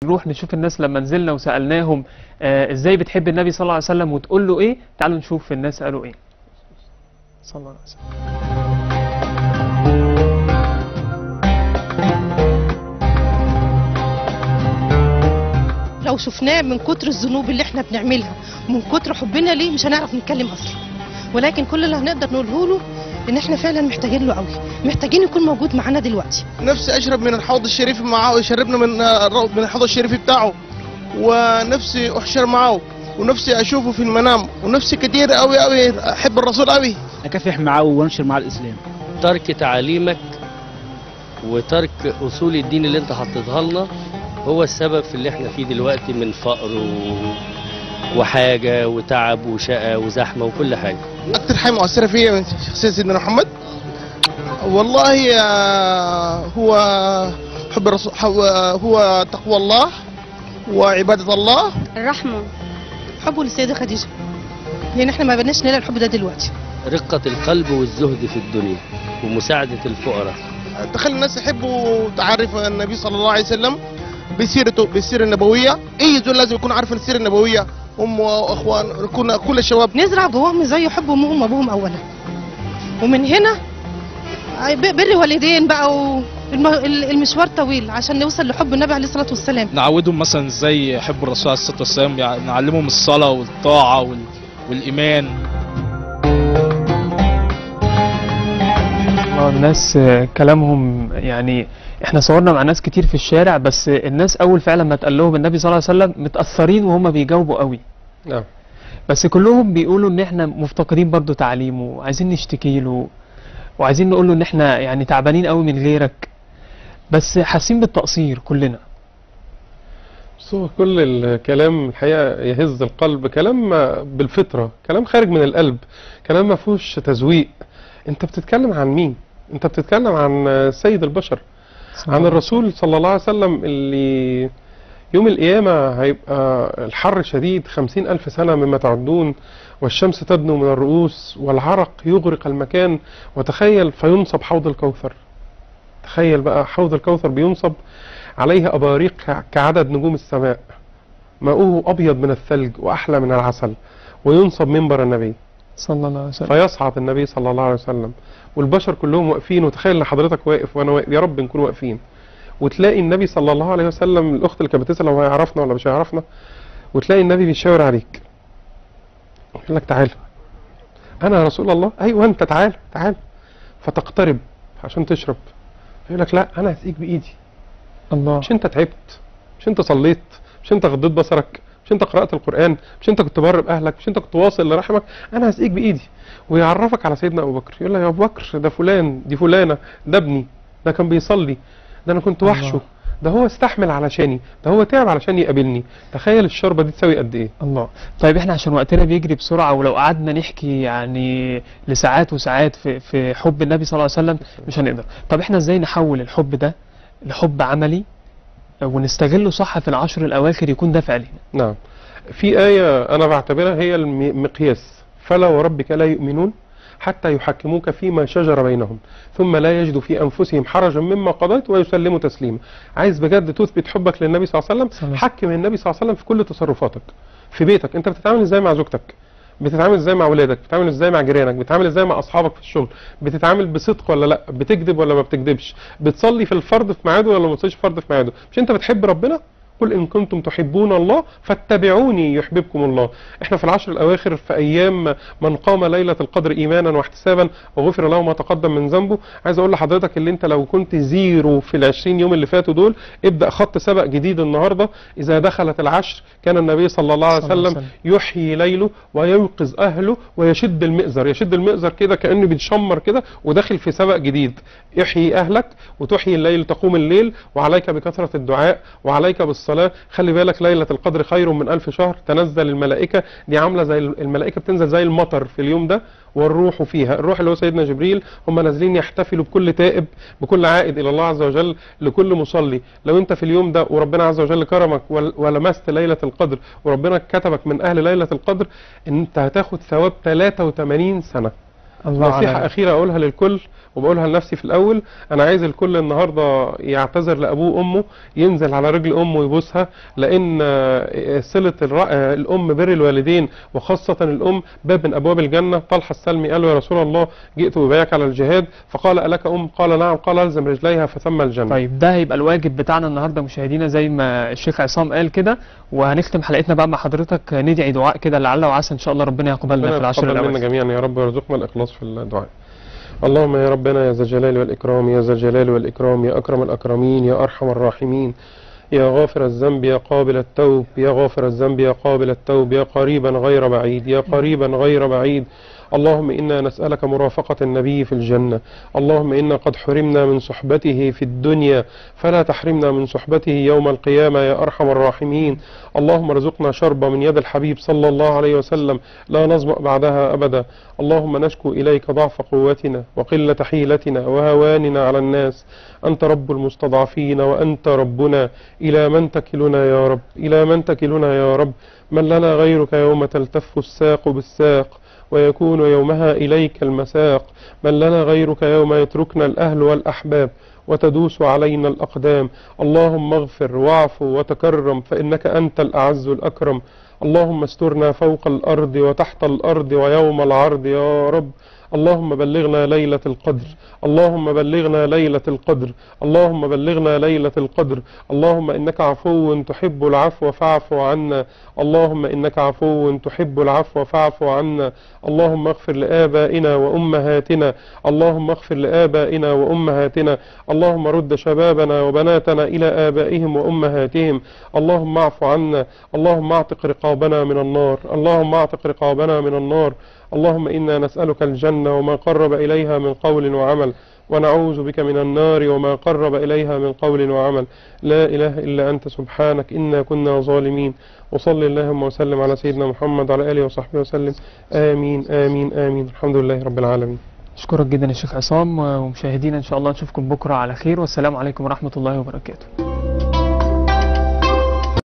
نروح نشوف الناس لما نزلنا وسالناهم آه ازاي بتحب النبي صلى الله عليه وسلم وتقول له ايه تعالوا نشوف الناس قالوا ايه صلى الله عليه وسلم لو شفناه من كتر الذنوب اللي احنا بنعملها ومن كتر حبنا ليه مش هنعرف نتكلم اصلا ولكن كل اللي هنقدر نقوله له ان احنا فعلا محتاجين له قوي محتاجين يكون موجود معانا دلوقتي نفسي اشرب من الحوض الشريف معاه يشربنا من آه، من الحوض الشريف بتاعه ونفسي احشر معاه ونفسي اشوفه في المنام ونفسي كتير قوي قوي احب الرسول قوي اكافح معاه وانشر معاه الاسلام ترك تعاليمك وترك اصول الدين اللي انت حطيتها لنا هو السبب في اللي احنا فيه دلوقتي من فقر و... وحاجه وتعب وشقى وزحمه وكل حاجه اكتر حاجه مؤثره فيا من شخصيه سيدنا محمد والله آه، هو حب الرسول هو هو تقوى الله وعباده الله الرحمة حبه للسيده خديجه لان احنا ما بقناش نلاقي الحب ده دلوقتي رقه القلب والزهد في الدنيا ومساعده الفقراء تخلي الناس يحبوا تعرف النبي صلى الله عليه وسلم بسيرته بالسيره النبويه اي زول لازم يكون عارف السيره النبويه ام واخوان يكون كل الشباب نزرع جواهم زي حب امهم وابوهم اولا ومن هنا ب- بر والدين بقى والمشوار طويل عشان نوصل لحب النبي عليه الصلاه والسلام نعودهم مثلا ازاي يحبوا الرسول عليه الصلاه والسلام يعني نعلمهم الصلاه والطاعه وال... والايمان اه الناس آه، كلامهم يعني احنا صورنا مع ناس كتير في الشارع بس الناس اول فعلا ما اتقال لهم النبي صلى الله عليه وسلم متاثرين وهم بيجاوبوا قوي نعم بس كلهم بيقولوا ان احنا مفتقدين برضو تعليمه وعايزين نشتكي له وعايزين نقول له ان احنا يعني تعبانين قوي من غيرك بس حاسين بالتقصير كلنا بس هو كل الكلام الحقيقة يهز القلب كلام بالفطرة كلام خارج من القلب كلام ما فيهوش تزويق انت بتتكلم عن مين انت بتتكلم عن سيد البشر عن الرسول صلى الله عليه وسلم اللي يوم القيامة هيبقى الحر شديد خمسين ألف سنة مما تعدون والشمس تدنو من الرؤوس والعرق يغرق المكان وتخيل فينصب حوض الكوثر تخيل بقى حوض الكوثر بينصب عليه أباريق كعدد نجوم السماء ماؤه أبيض من الثلج وأحلى من العسل وينصب منبر النبي صلى الله عليه وسلم فيصعد النبي صلى الله عليه وسلم والبشر كلهم واقفين وتخيل ان حضرتك واقف وانا واقف يا رب نكون واقفين وتلاقي النبي صلى الله عليه وسلم الاخت اللي كانت بتسال هو هيعرفنا ولا مش هيعرفنا وتلاقي النبي بيشاور عليك يقول لك تعال انا يا رسول الله ايوه انت تعال تعال فتقترب عشان تشرب يقول لك لا انا هسقيك بايدي الله مش انت تعبت مش انت صليت مش انت غضيت بصرك مش انت قرأت القرآن مش انت كنت بر بأهلك مش انت كنت واصل لرحمك انا هسقيك بإيدي ويعرفك على سيدنا أبو بكر يقول لك يا أبو بكر ده فلان دي فلانة ده ابني ده كان بيصلي ده أنا كنت وحشه الله. ده هو استحمل علشاني ده هو تعب علشان يقابلني تخيل الشوربة دي تساوي قد ايه الله طيب احنا عشان وقتنا بيجري بسرعة ولو قعدنا نحكي يعني لساعات وساعات في في حب النبي صلى الله عليه وسلم مش هنقدر طب احنا ازاي نحول الحب ده لحب عملي ونستغله صح في العشر الأواخر يكون دافع لينا نعم في آية أنا بعتبرها هي المقياس فلا وربك لا يؤمنون حتى يحكموك فيما شجر بينهم ثم لا يجدوا في أنفسهم حرجا مما قضيت ويسلموا تسليما عايز بجد تثبت حبك للنبي صلى الله عليه صلى وسلم الله. حكم النبي صلى الله عليه وسلم في كل تصرفاتك في بيتك انت بتتعامل ازاي مع زوجتك بتتعامل ازاي مع اولادك بتتعامل ازاي مع جيرانك بتتعامل ازاي مع اصحابك في الشغل بتتعامل بصدق ولا لا بتكذب ولا ما بتكذبش بتصلي في الفرض في ميعاده ولا ما بتصليش فرض في ميعاده مش انت بتحب ربنا قل ان كنتم تحبون الله فاتبعوني يحببكم الله احنا في العشر الاواخر في ايام من قام ليله القدر ايمانا واحتسابا وغفر له ما تقدم من ذنبه عايز اقول لحضرتك اللي انت لو كنت زيرو في العشرين يوم اللي فاتوا دول ابدا خط سبق جديد النهارده اذا دخلت العشر كان النبي صلى الله عليه صلى الله عليه وسلم يحيي ليله وينقذ اهله ويشد المئزر يشد المئزر كده كانه بيتشمر كده وداخل في سبق جديد احيي اهلك وتحيي الليل تقوم الليل وعليك بكثره الدعاء وعليك بالصلاه خلي بالك ليله القدر خير من ألف شهر تنزل الملائكه دي عامله زي الملائكه بتنزل زي المطر في اليوم ده والروح فيها الروح اللي هو سيدنا جبريل هم نازلين يحتفلوا بكل تائب بكل عائد الى الله عز وجل لكل مصلي لو انت في اليوم ده وربنا عز وجل كرمك ول- ولمست ليله القدر وربنا كتبك من اهل ليله القدر ان انت هتاخد ثواب 83 سنه الله نصيحة على أخيرة أقولها للكل وبقولها لنفسي في الأول أنا عايز الكل النهاردة يعتذر لأبوه وأمه ينزل على رجل أمه ويبوسها لأن آه، صلة الر- آه، الأم بر الوالدين وخاصة الأم باب من أبواب الجنة طلحة السلمي قال له يا رسول الله جئت ببايعك على الجهاد فقال ألك أم قال نعم قال ألزم رجليها فثم الجنة طيب ده هيبقى الواجب بتاعنا النهارده مشاهدينا زي ما الشيخ عصام قال كده وهنختم حلقتنا بقى مع حضرتك ندعي دعاء كده لعل وعسى ان شاء الله ربنا يقبلنا في ربنا العشر يتقبل منا الاواخر جميعا يا رب ويرزقنا الإخلاص في الدعاء اللهم يا ربنا يا ذا الجلال والإكرام يا ذا الجلال والإكرام يا أكرم الأكرمين يا أرحم الراحمين يا غافر الذنب يا قابل التوب يا غافر الذنب يا قابل التوب يا قريبا غير بعيد يا قريبا غير بعيد اللهم إنا نسألك مرافقة النبي في الجنة اللهم إنا قد حرمنا من صحبته في الدنيا فلا تحرمنا من صحبته يوم القيامة يا أرحم الراحمين اللهم ارزقنا شربة من يد الحبيب صلى الله عليه وسلم لا نظمأ بعدها أبدا اللهم نشكو إليك ضعف قوتنا وقلة حيلتنا وهواننا على الناس أنت رب المستضعفين وأنت ربنا إلى من تكلنا يا رب إلى من تكلنا يا رب من لنا غيرك يوم تلتف الساق بالساق ويكون يومها إليك المساق من لنا غيرك يوم يتركنا الأهل والأحباب وتدوس علينا الأقدام اللهم اغفر واعف وتكرم فإنك أنت الأعز الأكرم اللهم استرنا فوق الأرض وتحت الأرض ويوم العرض يا رب اللهم بلغنا ليلة القدر اللهم بلغنا ليلة القدر اللهم بلغنا ليلة القدر اللهم إنك عفو تحب العفو فاعف عنا اللهم إنك عفو تحب العفو فاعف عنا اللهم اغفر لآبائنا وأمهاتنا اللهم اغفر لآبائنا وأمهاتنا اللهم رد شبابنا وبناتنا إلى آبائهم وأمهاتهم اللهم اعف عنا اللهم اعتق رقابنا من النار اللهم اعتق رقابنا من النار اللهم إنا نسألك الجنة وما قرب إليها من قول وعمل ونعوذ بك من النار وما قرب إليها من قول وعمل لا إله إلا أنت سبحانك إنا كنا ظالمين وصل اللهم وسلم على سيدنا محمد وعلى آله وصحبه وسلم آمين آمين آمين الحمد لله رب العالمين اشكرك جدا يا شيخ عصام ومشاهدينا ان شاء الله نشوفكم بكره على خير والسلام عليكم ورحمه الله وبركاته